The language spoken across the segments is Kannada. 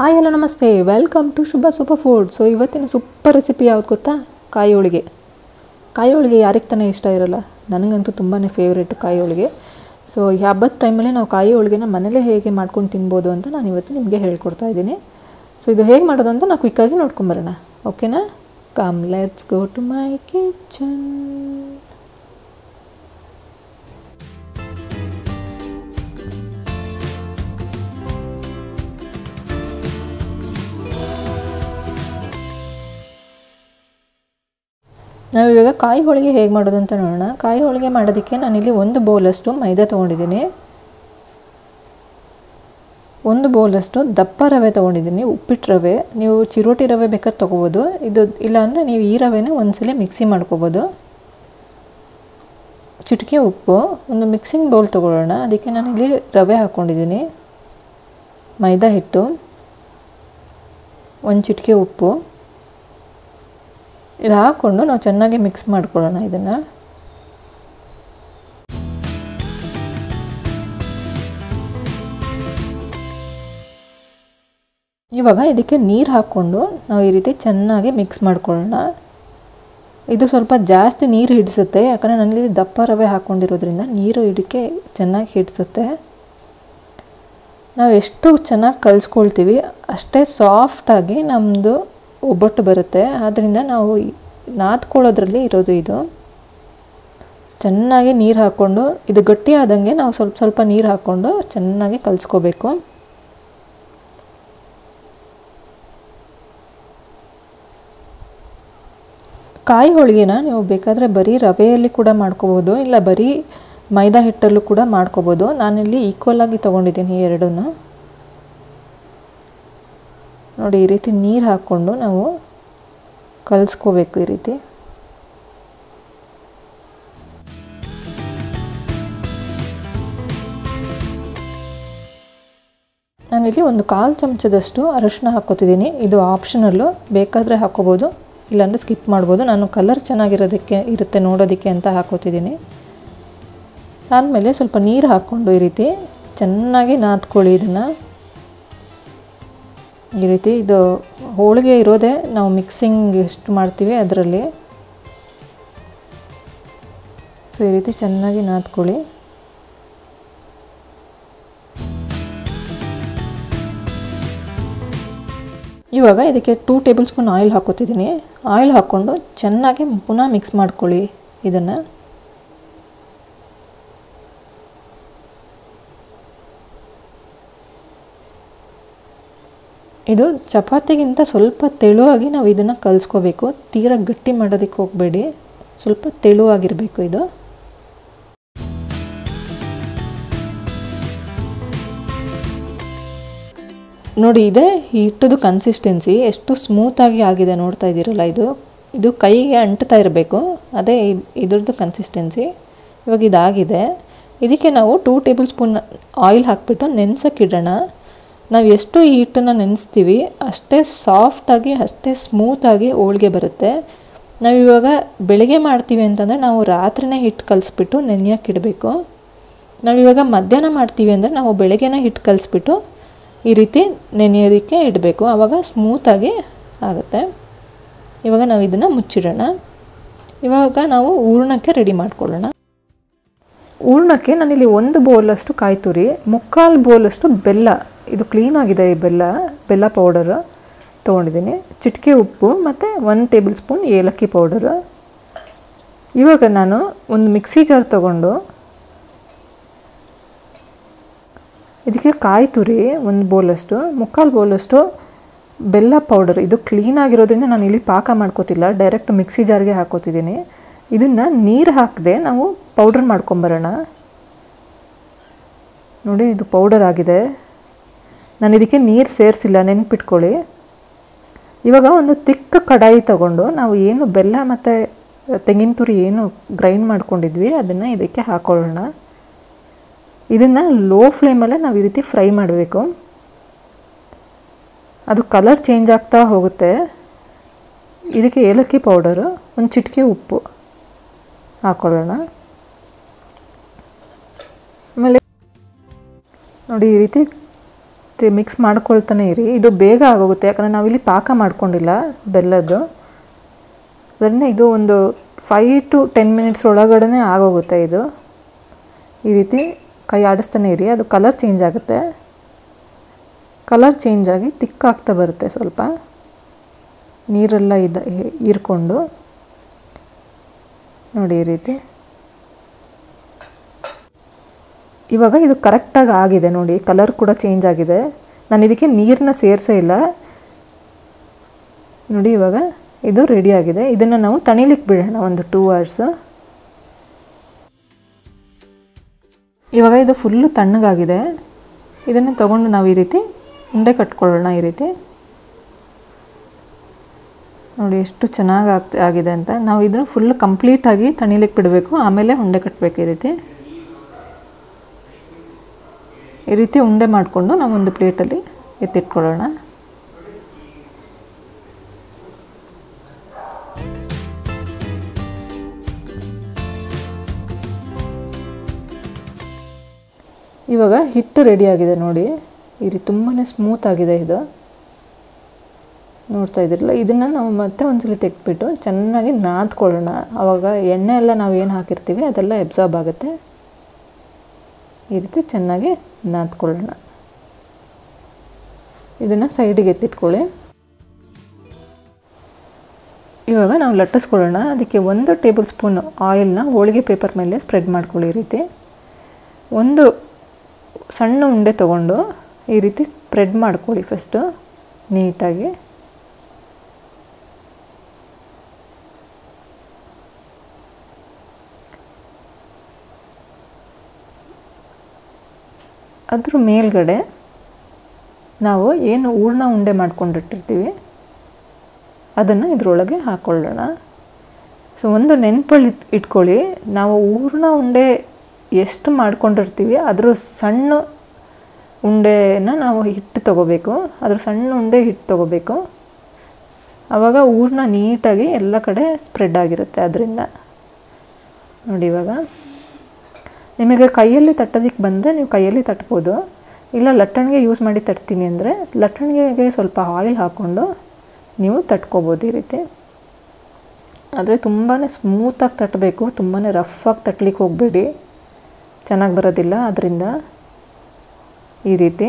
ಹಾಯ್ ಹಲೋ ನಮಸ್ತೆ welcome to Shubha super food so ಇವತ್ತಿನ ಸೂಪರ್ ರೆಸಿಪಿ ಯಾವ್ದು ಗೊತ್ತಾ ಕಾಯಿ ಹೋಳಿಗೆ ಕಾಯಿ ಹೋಳಿಗೆ ಯಾರಿಗೆ ತಾನೇ ಇಷ್ಟ ಇರಲ್ಲ ನನಗಂತೂ ತುಂಬಾ ಫೇವ್ರೇಟು ಕಾಯಿ ಹೋಳಿಗೆ ಸೊ ಈ ಹಬ್ಬದ ಟೈಮಲ್ಲಿ ನಾವು ಕಾಯಿ ಹೋಳಿಗೆನ ಮನೇಲೇ ಹೇಗೆ ಮಾಡ್ಕೊಂಡು ತಿನ್ಬೋದು ಅಂತ ನಾನು ಇವತ್ತು ನಿಮಗೆ ಹೇಳ್ಕೊಡ್ತಾ ಇದ್ದೀನಿ ಸೊ ಇದು ಹೇಗೆ ಮಾಡೋದು ಅಂತ ನಾವು ಕ್ವಿಕ್ಕಾಗಿ ನೋಡ್ಕೊಂಬರೋಣ ಓಕೆನಾ come let's go to my kitchen ನಾವು ಇವಾಗ ಕಾಯಿ ಹೋಳಿಗೆ ಹೇಗೆ ಮಾಡೋದು ಅಂತ ನೋಡೋಣ ಕಾಯಿ ಹೋಳಿಗೆ ಮಾಡೋದಕ್ಕೆ ನಾನಿಲ್ಲಿ ಒಂದು ಬೌಲಷ್ಟು ಮೈದಾ ತೊಗೊಂಡಿದ್ದೀನಿ ಒಂದು ಬೌಲಷ್ಟು ದಪ್ಪ ರವೆ ತೊಗೊಂಡಿದ್ದೀನಿ ಉಪ್ಪಿಟ್ಟು ರವೆ ನೀವು ಚಿರೋಟಿ ರವೆ ಬೇಕಾದ್ರೆ ತೊಗೋಬೋದು ಇದು ಇಲ್ಲಾಂದರೆ ನೀವು ಈ ರವೆನೇ ಒಂದ್ಸಲ ಮಿಕ್ಸಿ ಮಾಡ್ಕೋಬೋದು ಚಿಟಿಕೆ ಉಪ್ಪು ಒಂದು ಮಿಕ್ಸಿಂಗ್ ಬೌಲ್ ತೊಗೊಳ್ಳೋಣ ಅದಕ್ಕೆ ನಾನಿಲ್ಲಿ ರವೆ ಹಾಕ್ಕೊಂಡಿದ್ದೀನಿ ಮೈದಾ ಹಿಟ್ಟು ಒಂದು ಚಿಟಿಕೆ ಉಪ್ಪು ಇದು ಹಾಕ್ಕೊಂಡು ನಾವು ಚೆನ್ನಾಗಿ ಮಿಕ್ಸ್ ಮಾಡ್ಕೊಳ್ಳೋಣ ಇದನ್ನು ಇವಾಗ ಇದಕ್ಕೆ ನೀರು ಹಾಕ್ಕೊಂಡು ನಾವು ಈ ರೀತಿ ಚೆನ್ನಾಗಿ ಮಿಕ್ಸ್ ಮಾಡ್ಕೊಳ್ಳೋಣ ಇದು ಸ್ವಲ್ಪ ಜಾಸ್ತಿ ನೀರು ಹಿಡಿಸುತ್ತೆ ಯಾಕಂದರೆ ನನ್ನಲ್ಲಿ ದಪ್ಪ ರವೆ ಹಾಕ್ಕೊಂಡಿರೋದ್ರಿಂದ ನೀರು ಇದಕ್ಕೆ ಚೆನ್ನಾಗಿ ಹಿಡಿಸುತ್ತೆ ನಾವು ಎಷ್ಟು ಚೆನ್ನಾಗಿ ಕಲಿಸ್ಕೊಳ್ತೀವಿ ಅಷ್ಟೇ ಸಾಫ್ಟಾಗಿ ನಮ್ಮದು ಒಬ್ಬಟ್ಟು ಬರುತ್ತೆ ಆದ್ದರಿಂದ ನಾವು ನಾದ್ಕೊಳ್ಳೋದ್ರಲ್ಲಿ ಇರೋದು ಇದು ಚೆನ್ನಾಗಿ ನೀರು ಹಾಕ್ಕೊಂಡು ಇದು ಗಟ್ಟಿ ಆದಂಗೆ ನಾವು ಸ್ವಲ್ಪ ಸ್ವಲ್ಪ ನೀರು ಹಾಕ್ಕೊಂಡು ಚೆನ್ನಾಗಿ ಕಲಿಸ್ಕೋಬೇಕು ಕಾಯಿ ಹೋಳಿಗೆನ ನೀವು ಬೇಕಾದರೆ ಬರೀ ರವೆಯಲ್ಲಿ ಕೂಡ ಮಾಡ್ಕೋಬೋದು ಇಲ್ಲ ಬರೀ ಮೈದಾ ಹಿಟ್ಟಲ್ಲೂ ಕೂಡ ಮಾಡ್ಕೋಬೋದು ನಾನಿಲ್ಲಿ ಈಕ್ವಲ್ ಆಗಿ ತೊಗೊಂಡಿದ್ದೀನಿ ಎರಡನ್ನೂ ನೋಡಿ ಈ ರೀತಿ ನೀರು ಹಾಕ್ಕೊಂಡು ನಾವು ಕಲಿಸ್ಕೋಬೇಕು ಈ ರೀತಿ ನಾನಿಲ್ಲಿ ಒಂದು ಕಾಲು ಚಮಚದಷ್ಟು ಅರಶಿನ ಹಾಕ್ಕೋತಿದ್ದೀನಿ ಇದು ಆಪ್ಷನಲ್ಲು ಬೇಕಾದರೆ ಹಾಕ್ಕೋಬೋದು ಇಲ್ಲಾಂದರೆ ಸ್ಕಿಪ್ ಮಾಡ್ಬೋದು ನಾನು ಕಲರ್ ಚೆನ್ನಾಗಿರೋದಕ್ಕೆ ಇರುತ್ತೆ ನೋಡೋದಕ್ಕೆ ಅಂತ ಹಾಕೋತಿದ್ದೀನಿ ಆದಮೇಲೆ ಸ್ವಲ್ಪ ನೀರು ಹಾಕ್ಕೊಂಡು ಈ ರೀತಿ ಚೆನ್ನಾಗಿ ನಾದ್ಕೊಳ್ಳಿ ಇದನ್ನು ಈ ರೀತಿ ಇದು ಹೋಳಿಗೆ ಇರೋದೇ ನಾವು ಮಿಕ್ಸಿಂಗ್ ಎಷ್ಟು ಮಾಡ್ತೀವಿ ಅದರಲ್ಲಿ ಸೊ ಈ ರೀತಿ ಚೆನ್ನಾಗಿ ನಾದ್ಕೊಳ್ಳಿ ಇವಾಗ ಇದಕ್ಕೆ ಟೂ ಟೇಬಲ್ ಸ್ಪೂನ್ ಆಯಿಲ್ ಹಾಕೋತಿದ್ದೀನಿ ಆಯಿಲ್ ಹಾಕ್ಕೊಂಡು ಚೆನ್ನಾಗಿ ಪುನಃ ಮಿಕ್ಸ್ ಮಾಡ್ಕೊಳ್ಳಿ ಇದನ್ನು ಇದು ಚಪಾತಿಗಿಂತ ಸ್ವಲ್ಪ ತೆಳುವಾಗಿ ನಾವು ಇದನ್ನು ಕಲಿಸ್ಕೋಬೇಕು ತೀರಾ ಗಟ್ಟಿ ಮಾಡೋದಕ್ಕೆ ಹೋಗಬೇಡಿ ಸ್ವಲ್ಪ ತೆಳುವಾಗಿರಬೇಕು ಇದು ನೋಡಿ ಇದೆ ಹಿಟ್ಟದು ಕನ್ಸಿಸ್ಟೆನ್ಸಿ ಎಷ್ಟು ಸ್ಮೂತಾಗಿ ಆಗಿದೆ ನೋಡ್ತಾ ಇದ್ದೀರಲ್ಲ ಇದು ಇದು ಕೈಗೆ ಅಂಟ್ತಾ ಇರಬೇಕು ಅದೇ ಇದ್ರದ್ದು ಕನ್ಸಿಸ್ಟೆನ್ಸಿ ಇವಾಗ ಇದಾಗಿದೆ ಇದಕ್ಕೆ ನಾವು ಟೂ ಟೇಬಲ್ ಸ್ಪೂನ್ ಆಯಿಲ್ ಹಾಕ್ಬಿಟ್ಟು ನೆನೆಸೋಕ್ಕಿಡೋಣ ನಾವು ಎಷ್ಟು ಈ ಹಿಟ್ಟನ್ನು ನೆನೆಸ್ತೀವಿ ಅಷ್ಟೇ ಸಾಫ್ಟಾಗಿ ಅಷ್ಟೇ ಸ್ಮೂತಾಗಿ ಹೋಳಿಗೆ ಬರುತ್ತೆ ನಾವು ಇವಾಗ ಬೆಳಿಗ್ಗೆ ಮಾಡ್ತೀವಿ ಅಂತಂದರೆ ನಾವು ರಾತ್ರಿನೇ ಹಿಟ್ಟು ಕಲಿಸ್ಬಿಟ್ಟು ನೆನೆಯೋಕ್ಕಿಡಬೇಕು ನಾವು ಇವಾಗ ಮಧ್ಯಾಹ್ನ ಮಾಡ್ತೀವಿ ಅಂದರೆ ನಾವು ಬೆಳಗ್ಗೆನೇ ಹಿಟ್ಟು ಕಲಿಸ್ಬಿಟ್ಟು ಈ ರೀತಿ ನೆನೆಯೋದಕ್ಕೆ ಇಡಬೇಕು ಆವಾಗ ಸ್ಮೂತಾಗಿ ಆಗುತ್ತೆ ಇವಾಗ ನಾವು ಇದನ್ನು ಮುಚ್ಚಿಡೋಣ ಇವಾಗ ನಾವು ಹೂರ್ಣಕ್ಕೆ ರೆಡಿ ಮಾಡ್ಕೊಳ್ಳೋಣ ಹೂರ್ಣಕ್ಕೆ ನಾನಿಲ್ಲಿ ಒಂದು ಬೌಲಷ್ಟು ಕಾಯಿ ತುರಿ ಮುಕ್ಕಾಲು ಬೌಲಷ್ಟು ಬೆಲ್ಲ ಇದು ಕ್ಲೀನಾಗಿದೆ ಈ ಬೆಲ್ಲ ಬೆಲ್ಲ ಪೌಡರ್ ತೊಗೊಂಡಿದ್ದೀನಿ ಚಿಟಿಕೆ ಉಪ್ಪು ಮತ್ತು ಒನ್ ಟೇಬಲ್ ಸ್ಪೂನ್ ಏಲಕ್ಕಿ ಪೌಡರು ಇವಾಗ ನಾನು ಒಂದು ಮಿಕ್ಸಿ ಜಾರ್ ತೊಗೊಂಡು ಇದಕ್ಕೆ ಕಾಯಿ ತುರಿ ಒಂದು ಬೌಲಷ್ಟು ಮುಕ್ಕಾಲು ಬೌಲಷ್ಟು ಬೆಲ್ಲ ಪೌಡರ್ ಇದು ಕ್ಲೀನಾಗಿರೋದ್ರಿಂದ ನಾನು ಇಲ್ಲಿ ಪಾಕ ಮಾಡ್ಕೋತಿಲ್ಲ ಡೈರೆಕ್ಟ್ ಮಿಕ್ಸಿ ಜಾರ್ಗೆ ಹಾಕೋತಿದ್ದೀನಿ ಇದನ್ನು ನೀರು ಹಾಕದೆ ನಾವು ಪೌಡ್ರ್ ಮಾಡ್ಕೊಂಬರೋಣ ನೋಡಿ ಇದು ಪೌಡರ್ ಆಗಿದೆ ನಾನು ಇದಕ್ಕೆ ನೀರು ಸೇರಿಸಿಲ್ಲ ನೆನ್ಪಿಟ್ಕೊಳ್ಳಿ ಇವಾಗ ಒಂದು ತಿಕ್ಕ ಕಡಾಯಿ ತಗೊಂಡು ನಾವು ಏನು ಬೆಲ್ಲ ಮತ್ತು ತೆಂಗಿನ ತುರಿ ಏನು ಗ್ರೈಂಡ್ ಮಾಡ್ಕೊಂಡಿದ್ವಿ ಅದನ್ನು ಇದಕ್ಕೆ ಹಾಕೊಳ್ಳೋಣ ಇದನ್ನು ಲೋ ಫ್ಲೇಮಲ್ಲೇ ನಾವು ಈ ರೀತಿ ಫ್ರೈ ಮಾಡಬೇಕು ಅದು ಕಲರ್ ಚೇಂಜ್ ಆಗ್ತಾ ಹೋಗುತ್ತೆ ಇದಕ್ಕೆ ಏಲಕ್ಕಿ ಪೌಡರು ಒಂದು ಚಿಟಿಕೆ ಉಪ್ಪು ಹಾಕ್ಕೊಳ್ಳೋಣ ಆಮೇಲೆ ನೋಡಿ ಈ ರೀತಿ ಮತ್ತು ಮಿಕ್ಸ್ ಮಾಡ್ಕೊಳ್ತಾನೆ ಇರಿ ಇದು ಬೇಗ ಆಗೋಗುತ್ತೆ ಯಾಕಂದರೆ ನಾವಿಲ್ಲಿ ಪಾಕ ಮಾಡ್ಕೊಂಡಿಲ್ಲ ಬೆಲ್ಲದ್ದು ಅದರಿಂದ ಇದು ಒಂದು ಫೈ ಟು ಟೆನ್ ಮಿನಿಟ್ಸ್ ಒಳಗಡೆ ಆಗೋಗುತ್ತೆ ಇದು ಈ ರೀತಿ ಕೈ ಆಡಿಸ್ತಾನೆ ಇರಿ ಅದು ಕಲರ್ ಚೇಂಜ್ ಆಗುತ್ತೆ ಕಲರ್ ಚೇಂಜ್ ಆಗಿ ತಿಕ್ಕಾಗ್ತಾ ಬರುತ್ತೆ ಸ್ವಲ್ಪ ನೀರೆಲ್ಲ ಇದ್ದ ಹೀರ್ಕೊಂಡು ನೋಡಿ ಈ ರೀತಿ ಇವಾಗ ಇದು ಕರೆಕ್ಟಾಗಿ ಆಗಿದೆ ನೋಡಿ ಕಲರ್ ಕೂಡ ಚೇಂಜ್ ಆಗಿದೆ ನಾನು ಇದಕ್ಕೆ ನೀರನ್ನ ಸೇರಿಸೇ ಇಲ್ಲ ನೋಡಿ ಇವಾಗ ಇದು ರೆಡಿ ಆಗಿದೆ ಇದನ್ನು ನಾವು ತಣಿಲಿಕ್ಕೆ ಬಿಡೋಣ ಒಂದು ಟೂ ಅವರ್ಸ್ ಇವಾಗ ಇದು ಫುಲ್ಲು ತಣ್ಣಗಾಗಿದೆ ಇದನ್ನು ತಗೊಂಡು ನಾವು ಈ ರೀತಿ ಉಂಡೆ ಕಟ್ಕೊಳ್ಳೋಣ ಈ ರೀತಿ ನೋಡಿ ಎಷ್ಟು ಚೆನ್ನಾಗಿ ಆಗ್ತ ಆಗಿದೆ ಅಂತ ನಾವು ಇದನ್ನು ಫುಲ್ ಕಂಪ್ಲೀಟಾಗಿ ತಣಿಲಿಕ್ಕೆ ಬಿಡಬೇಕು ಆಮೇಲೆ ಉಂಡೆ ಕಟ್ಟಬೇಕು ಈ ರೀತಿ ಈ ರೀತಿ ಉಂಡೆ ಮಾಡಿಕೊಂಡು ನಾವು ಒಂದು ಪ್ಲೇಟಲ್ಲಿ ಎತ್ತಿಟ್ಕೊಳ್ಳೋಣ ಇವಾಗ ಹಿಟ್ಟು ರೆಡಿ ಆಗಿದೆ ನೋಡಿ ಈ ರೀತಿ ತುಂಬಾ ಸ್ಮೂತ್ ಆಗಿದೆ ಇದು ನೋಡ್ತಾ ಇದ್ದಿರಲ್ಲ ಇದನ್ನು ನಾವು ಮತ್ತೆ ಒಂದ್ಸಲಿ ತೆಗೆದ್ಬಿಟ್ಟು ಚೆನ್ನಾಗಿ ನಾದ್ಕೊಳ್ಳೋಣ ಆವಾಗ ಎಣ್ಣೆ ಎಲ್ಲ ನಾವು ಏನು ಹಾಕಿರ್ತೀವಿ ಅದೆಲ್ಲ ಎಬ್ಸಾರ್ಬ್ ಆಗುತ್ತೆ ಈ ರೀತಿ ಚೆನ್ನಾಗಿ ನಾದ್ಕೊಳ್ಳೋಣ ಇದನ್ನು ಸೈಡಿಗೆ ಎತ್ತಿಟ್ಕೊಳ್ಳಿ ಇವಾಗ ನಾವು ಲಟ್ಟಿಸ್ಕೊಳ್ಳೋಣ ಅದಕ್ಕೆ ಒಂದು ಟೇಬಲ್ ಸ್ಪೂನ್ ಆಯಿಲ್ನ ಹೋಳಿಗೆ ಪೇಪರ್ ಮೇಲೆ ಸ್ಪ್ರೆಡ್ ಮಾಡ್ಕೊಳ್ಳಿ ಈ ರೀತಿ ಒಂದು ಸಣ್ಣ ಉಂಡೆ ತೊಗೊಂಡು ಈ ರೀತಿ ಸ್ಪ್ರೆಡ್ ಮಾಡ್ಕೊಳ್ಳಿ ಫಸ್ಟು ನೀಟಾಗಿ ಅದ್ರ ಮೇಲ್ಗಡೆ ನಾವು ಏನು ಹೂರ್ಣ ಉಂಡೆ ಮಾಡ್ಕೊಂಡಿಟ್ಟಿರ್ತೀವಿ ಅದನ್ನು ಇದರೊಳಗೆ ಹಾಕ್ಕೊಳ್ಳೋಣ ಸೊ ಒಂದು ನೆನಪಲ್ಲಿ ಇಟ್ಕೊಳ್ಳಿ ನಾವು ಹೂರ್ಣ ಉಂಡೆ ಎಷ್ಟು ಮಾಡ್ಕೊಂಡಿರ್ತೀವಿ ಅದ್ರ ಸಣ್ಣ ಉಂಡೆನ ನಾವು ಹಿಟ್ಟು ತೊಗೋಬೇಕು ಅದ್ರ ಸಣ್ಣ ಉಂಡೆ ಹಿಟ್ಟು ತೊಗೋಬೇಕು ಆವಾಗ ಹೂರ್ಣ ನೀಟಾಗಿ ಎಲ್ಲ ಕಡೆ ಸ್ಪ್ರೆಡ್ ಆಗಿರುತ್ತೆ ಅದರಿಂದ ನೋಡಿ ಇವಾಗ ನಿಮಗೆ ಕೈಯಲ್ಲಿ ತಟ್ಟೋದಕ್ಕೆ ಬಂದರೆ ನೀವು ಕೈಯಲ್ಲಿ ತಟ್ಬೋದು ಇಲ್ಲ ಲಟ್ಟಣಿಗೆ ಯೂಸ್ ಮಾಡಿ ತಟ್ತೀನಿ ಅಂದರೆ ಲಟ್ಟಣಿಗೆಗೆ ಸ್ವಲ್ಪ ಆಯಿಲ್ ಹಾಕ್ಕೊಂಡು ನೀವು ತಟ್ಕೋಬೋದು ಈ ರೀತಿ ಆದರೆ ತುಂಬಾ ಸ್ಮೂತಾಗಿ ತಟ್ಟಬೇಕು ತುಂಬಾ ರಫಾಗಿ ತಟ್ಲಿಕ್ಕೆ ಹೋಗಬೇಡಿ ಚೆನ್ನಾಗಿ ಬರೋದಿಲ್ಲ ಅದರಿಂದ ಈ ರೀತಿ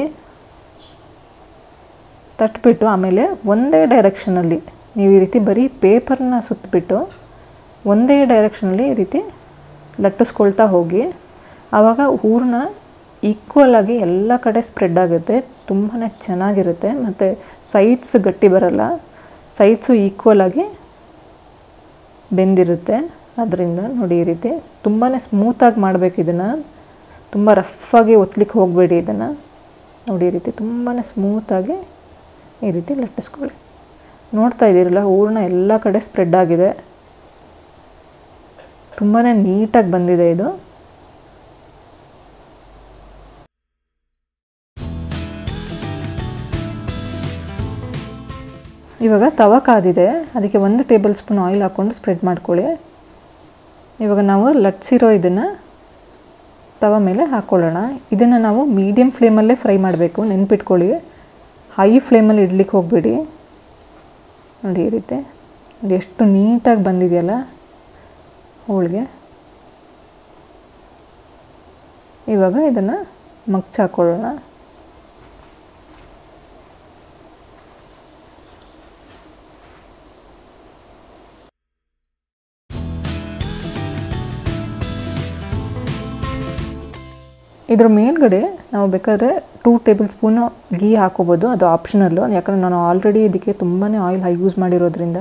ತಟ್ಬಿಟ್ಟು ಆಮೇಲೆ ಒಂದೇ ಡೈರೆಕ್ಷನಲ್ಲಿ ನೀವು ಈ ರೀತಿ ಬರೀ ಪೇಪರ್ನ ಸುತ್ತಬಿಟ್ಟು ಒಂದೇ ಡೈರೆಕ್ಷನಲ್ಲಿ ಈ ರೀತಿ ಲಟ್ಟಿಸ್ಕೊಳ್ತಾ ಹೋಗಿ ಆವಾಗ ಹೂರ್ಣ ಈಕ್ವಲ್ ಆಗಿ ಎಲ್ಲ ಕಡೆ ಸ್ಪ್ರೆಡ್ ಆಗುತ್ತೆ ತುಂಬಾ ಚೆನ್ನಾಗಿರುತ್ತೆ ಮತ್ತು ಸೈಡ್ಸ್ ಗಟ್ಟಿ ಬರಲ್ಲ ಸೈಡ್ಸು ಈಕ್ವಲ್ ಆಗಿ ಬೆಂದಿರುತ್ತೆ ಅದರಿಂದ ನೋಡಿ ಈ ರೀತಿ ತುಂಬಾ ಸ್ಮೂತಾಗಿ ಮಾಡಬೇಕು ಇದನ್ನು ತುಂಬ ರಫಾಗಿ ಒತ್ತಲಿಕ್ಕೆ ಹೋಗಬೇಡಿ ಇದನ್ನು ನೋಡಿ ಈ ರೀತಿ ತುಂಬಾ ಸ್ಮೂತಾಗಿ ಈ ರೀತಿ ಲಟ್ಟಿಸ್ಕೊಳ್ಳಿ ನೋಡ್ತಾ ಇದ್ದೀರಲ್ಲ ಹೂರ್ಣ ಎಲ್ಲ ಕಡೆ ಸ್ಪ್ರೆಡ್ ಆಗಿದೆ ತುಂಬಾ ನೀಟಾಗಿ ಬಂದಿದೆ ಇದು ಇವಾಗ ತವ ಕಾದಿದೆ ಅದಕ್ಕೆ ಒಂದು ಟೇಬಲ್ ಸ್ಪೂನ್ ಆಯಿಲ್ ಹಾಕ್ಕೊಂಡು ಸ್ಪ್ರೆಡ್ ಮಾಡ್ಕೊಳ್ಳಿ ಇವಾಗ ನಾವು ಲಟ್ಸಿರೋ ಇದನ್ನು ತವ ಮೇಲೆ ಹಾಕ್ಕೊಳ್ಳೋಣ ಇದನ್ನು ನಾವು ಮೀಡಿಯಮ್ ಫ್ಲೇಮಲ್ಲೇ ಫ್ರೈ ಮಾಡಬೇಕು ನೆನ್ಪಿಟ್ಕೊಳ್ಳಿ ಹೈ ಫ್ಲೇಮಲ್ಲಿ ಇಡ್ಲಿಕ್ಕೆ ಹೋಗಬೇಡಿ ನೋಡಿ ಈ ರೀತಿ ನೋಡಿ ಎಷ್ಟು ನೀಟಾಗಿ ಬಂದಿದೆಯಲ್ಲ ಹೋಳಿಗೆ ಇವಾಗ ಇದನ್ನು ಮಗ್ಚ್ ಹಾಕ್ಕೊಳ್ಳೋಣ ಇದ್ರ ಮೇಲ್ಗಡೆ ನಾವು ಬೇಕಾದ್ರೆ ಟೂ ಟೇಬಲ್ ಸ್ಪೂನು ಗೀ ಹಾಕೋಬೋದು ಅದು ಆಪ್ಷನಲ್ಲು ಯಾಕಂದರೆ ನಾನು ಆಲ್ರೆಡಿ ಇದಕ್ಕೆ ತುಂಬಾ ಆಯಿಲ್ ಹೈ ಯೂಸ್ ಮಾಡಿರೋದ್ರಿಂದ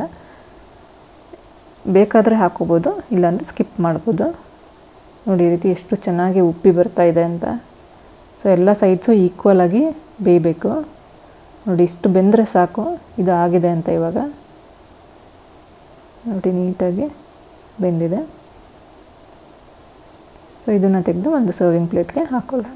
ಬೇಕಾದರೆ ಹಾಕೋಬೋದು ಇಲ್ಲಾಂದರೆ ಸ್ಕಿಪ್ ಮಾಡ್ಬೋದು ನೋಡಿ ಈ ರೀತಿ ಎಷ್ಟು ಚೆನ್ನಾಗಿ ಉಪ್ಪಿ ಬರ್ತಾ ಇದೆ ಅಂತ ಸೊ ಎಲ್ಲ ಸೈಡ್ಸು ಈಕ್ವಲ್ ಆಗಿ ಬೇಯಬೇಕು ನೋಡಿ ಇಷ್ಟು ಬೆಂದರೆ ಸಾಕು ಇದು ಆಗಿದೆ ಅಂತ ಇವಾಗ ನೋಡಿ ನೀಟಾಗಿ ಬೆಂದಿದೆ ಸೊ ಇದನ್ನು ತೆಗೆದು ಒಂದು ಸರ್ವಿಂಗ್ ಪ್ಲೇಟ್ಗೆ ಹಾಕ್ಕೊಳ್ಳೋಣ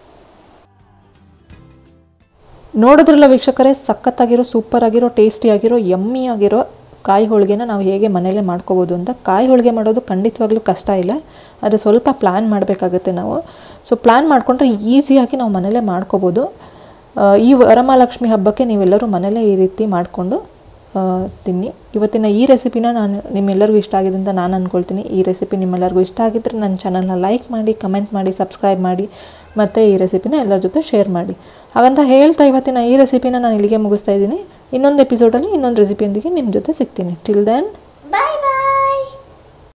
ನೋಡಿದ್ರಲ್ಲ ವೀಕ್ಷಕರೇ ಸಖತ್ತಾಗಿರೋ ಸೂಪರ್ ಆಗಿರೋ ಟೇಸ್ಟಿ ಆಗಿರೋ ಯಮ್ಮಿ ಆಗಿರೋ ಕಾಯಿ ಹೋಳಿಗೆನ ನಾವು ಹೇಗೆ ಮನೇಲೇ ಮಾಡ್ಕೋಬೋದು ಅಂತ ಕಾಯಿ ಹೋಳಿಗೆ ಮಾಡೋದು ಖಂಡಿತವಾಗ್ಲೂ ಕಷ್ಟ ಇಲ್ಲ ಆದರೆ ಸ್ವಲ್ಪ ಪ್ಲ್ಯಾನ್ ಮಾಡಬೇಕಾಗುತ್ತೆ ನಾವು ಸೊ ಪ್ಲ್ಯಾನ್ ಮಾಡಿಕೊಂಡ್ರೆ ಈಸಿಯಾಗಿ ನಾವು ಮನೇಲೇ ಮಾಡ್ಕೋಬೋದು ಆ, ಈ ವರಮಹಾಲಕ್ಷ್ಮಿ ಹಬ್ಬಕ್ಕೆ ನೀವೆಲ್ಲರೂ ಮನೇಲೇ ಈ ರೀತಿ ಮಾಡಿಕೊಂಡು ತಿನ್ನಿ ಇವತ್ತಿನ ಈ ರೆಸಿಪಿನ ನಾನು ನಿಮ್ಮೆಲ್ಲರಿಗೂ ಇಷ್ಟ ಆಗಿದೆ ಅಂತ ನಾನು ಅಂದ್ಕೊಳ್ತೀನಿ ಈ ರೆಸಿಪಿ ನಿಮ್ಮೆಲ್ಲರಿಗೂ ಇಷ್ಟ ಆಗಿದ್ದರೆ ನನ್ನ ಚಾನಲ್ನ ಲೈಕ್ ಮಾಡಿ ಕಮೆಂಟ್ ಮಾಡಿ ಸಬ್ಸ್ಕ್ರೈಬ್ ಮಾಡಿ ಮತ್ತು ಈ ರೆಸಿಪಿನ ಎಲ್ಲರ ಜೊತೆ ಶೇರ್ ಮಾಡಿ ಹಾಗಂತ ಹೇಳ್ತಾ ಇವತ್ತಿನ ಈ ರೆಸಿಪಿನ ನಾನು ಇಲ್ಲಿಗೆ ಮುಗಿಸ್ತಾ ಇದ್ದೀನಿ ಇನ್ನೊಂದು ಎಪಿಸೋಡಲ್ಲಿ ಇನ್ನೊಂದು ರೆಸಿಪಿಯೊಂದಿಗೆ ನಿಮ್ಮ ಜೊತೆ ಸಿಗ್ತೀನಿ ಟಿಲ್ ದೆನ್